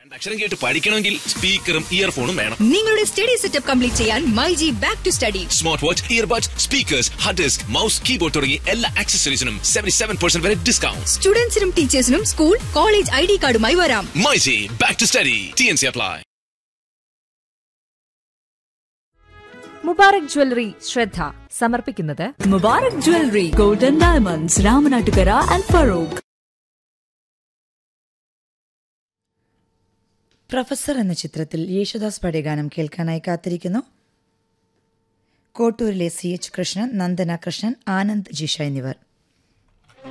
അക്ഷരം കേട്ട് പഠിക്കണമെങ്കിൽ സ്പീക്കറും ഇയർഫോണും വേണം നിങ്ങളുടെ സ്റ്റഡി സെറ്റപ്പ് കംപ്ലീറ്റ് ചെയ്യാൻ myG back to study smart watch earbuds speakers hard disk mouse keyboard തുടങ്ങി എല്ലാ ആക്സസറീസിനും സെവന്റി സെവൻ പെർസെന്റ് വരെ ഡിസ്കൗണ്ട് സ്റ്റുഡൻസിനും ടീച്ചേഴ്സിനും സ്കൂൾ കോളേജ് ഐ ഡി കാർഡുമായി വരാം myG back to study T N C apply Mubarak jewellery ശ്രദ്ധ സമർപ്പിക്കുന്നത് Mubarak Jewelry, Golden Diamonds, Ramanattukara and Farouk. Professor എന്ന ചിത്രത്തിൽ യേശുദാസ് പാടിയ ഗാനം കേൾക്കാനായി കാത്തിരിക്കുന്നു കോട്ടൂരിലെ സി എച്ച് കൃഷ്ണൻ നന്ദന കൃഷ്ണൻ ആനന്ദ് ജിഷ എന്നിവർ